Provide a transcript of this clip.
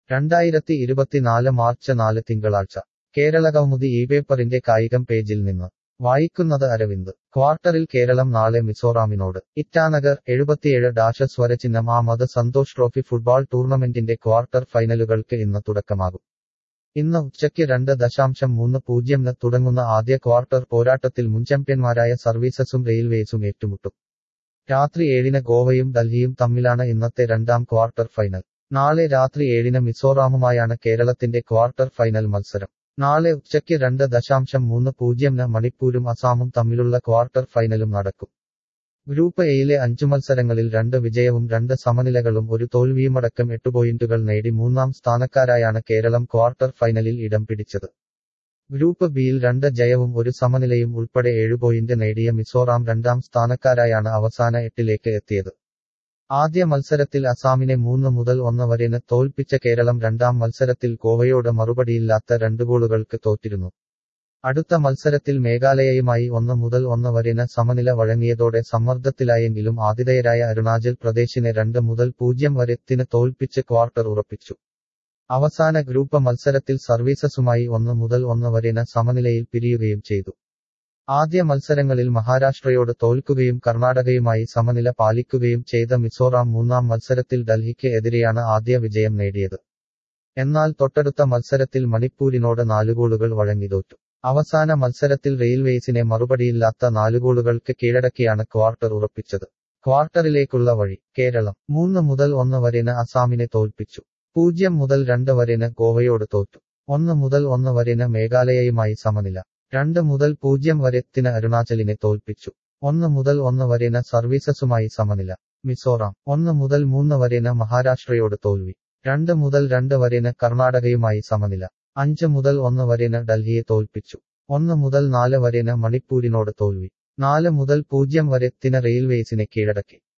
രണ്ടായിരത്തി ഇരുപത്തിനാല് മാർച്ച് നാല് തിങ്കളാഴ്ച കേരള കൗമുദി ഈ പേപ്പറിന്റെ കായികം പേജിൽ നിന്ന് വായിക്കുന്നത് അരവിന്ദ് ക്വാർട്ടറിൽ കേരളം നാളെ മിസോറാമിനോട് ഇറ്റാനഗർ എഴുപത്തിയേഴ് ഡാഷ സ്വരചിഹ്നം ആമത് സന്തോഷ് ട്രോഫി ഫുട്ബോൾ ടൂർണമെന്റിന്റെ ക്വാർട്ടർ ഫൈനലുകൾക്ക് ഇന്ന് തുടക്കമാകും ഇന്ന് ഉച്ചയ്ക്ക് രണ്ട് ദശാംശം മൂന്ന് പൂജ്യംന് തുടങ്ങുന്ന ആദ്യ ക്വാർട്ടർ പോരാട്ടത്തിൽ മുൻ ചാമ്പ്യന്മാരായ സർവീസസും റെയിൽവേസും ഏറ്റുമുട്ടും രാത്രി ഏഴിന് ഗോവയും ഡൽഹിയും തമ്മിലാണ് ഇന്നത്തെ രണ്ടാം ക്വാർട്ടർ ഫൈനൽ നാളെ രാത്രി ഏഴിന് മിസോറാമുമായാണ് കേരളത്തിന്റെ ക്വാർട്ടർ ഫൈനൽ മത്സരം നാളെ ഉച്ചയ്ക്ക് രണ്ട് ദശാംശം മൂന്ന് പൂജ്യംന് മണിപ്പൂരും അസാമും തമ്മിലുള്ള ക്വാർട്ടർ ഫൈനലും നടക്കും ഗ്രൂപ്പ് എയിലെ അഞ്ചു മത്സരങ്ങളിൽ രണ്ട് വിജയവും രണ്ട് സമനിലകളും ഒരു തോൽവിയുമടക്കം എട്ട് പോയിന്റുകൾ നേടി മൂന്നാം സ്ഥാനക്കാരായാണ് കേരളം ക്വാർട്ടർ ഫൈനലിൽ ഇടം പിടിച്ചത് ഗ്രൂപ്പ് ബിയിൽ രണ്ട് ജയവും ഒരു സമനിലയും ഉൾപ്പെടെ ഏഴ് പോയിന്റ് നേടിയ മിസോറാം രണ്ടാം സ്ഥാനക്കാരായാണ് അവസാന എട്ടിലേക്ക് എത്തിയത് ആദ്യ മത്സരത്തിൽ അസാമിനെ മൂന്ന് മുതൽ ഒന്ന് വരെന് തോൽപ്പിച്ച കേരളം രണ്ടാം മത്സരത്തിൽ ഗോവയോട് മറുപടിയില്ലാത്ത രണ്ട് ഗോളുകൾക്ക് തോറ്റിരുന്നു അടുത്ത മത്സരത്തിൽ മേഘാലയയുമായി ഒന്ന് മുതൽ ഒന്ന് വരെന് സമനില വഴങ്ങിയതോടെ സമ്മർദ്ദത്തിലായെങ്കിലും ആതിഥേയരായ അരുണാചൽ പ്രദേശിനെ രണ്ട് മുതൽ പൂജ്യം വരെത്തിന് തോൽപ്പിച്ച് ക്വാർട്ടർ ഉറപ്പിച്ചു അവസാന ഗ്രൂപ്പ് മത്സരത്തിൽ സർവീസസുമായി ഒന്ന് മുതൽ ഒന്ന് വരെന് സമനിലയിൽ പിരിയുകയും ചെയ്തു ആദ്യ മത്സരങ്ങളിൽ മഹാരാഷ്ട്രയോട് തോൽക്കുകയും കർണാടകയുമായി സമനില പാലിക്കുകയും ചെയ്ത മിസോറാം മൂന്നാം മത്സരത്തിൽ ഡൽഹിക്ക് എതിരെയാണ് ആദ്യ വിജയം നേടിയത് എന്നാൽ തൊട്ടടുത്ത മത്സരത്തിൽ മണിപ്പൂരിനോട് നാലുഗോളുകൾ വഴങ്ങിതോറ്റു അവസാന മത്സരത്തിൽ റെയിൽവേസിനെ മറുപടിയില്ലാത്ത നാലുഗോളുകൾക്ക് കീഴടക്കിയാണ് ക്വാർട്ടർ ഉറപ്പിച്ചത് ക്വാർട്ടറിലേക്കുള്ള വഴി കേരളം മൂന്ന് മുതൽ ഒന്ന് വരെന് അസാമിനെ തോൽപ്പിച്ചു പൂജ്യം മുതൽ രണ്ട് വരെന് ഗോവയോട് തോറ്റു ഒന്ന് മുതൽ ഒന്ന് വരെന് മേഘാലയയുമായി സമനില രണ്ട് മുതൽ പൂജ്യം വരെത്തിന് അരുണാചലിനെ തോൽപ്പിച്ചു ഒന്ന് മുതൽ ഒന്ന് വരെന് സർവീസസുമായി സമനില മിസോറാം ഒന്ന് മുതൽ മൂന്ന് വരെന് മഹാരാഷ്ട്രയോട് തോൽവി രണ്ട് മുതൽ രണ്ട് വരെന് കർണാടകയുമായി സമനില അഞ്ച് മുതൽ ഒന്ന് വരെന് ഡൽഹിയെ തോൽപ്പിച്ചു ഒന്ന് മുതൽ നാല് വരെന് മണിപ്പൂരിനോട് തോൽവി നാല് മുതൽ പൂജ്യം വരെത്തിന് റെയിൽവേസിനെ കീഴടക്കി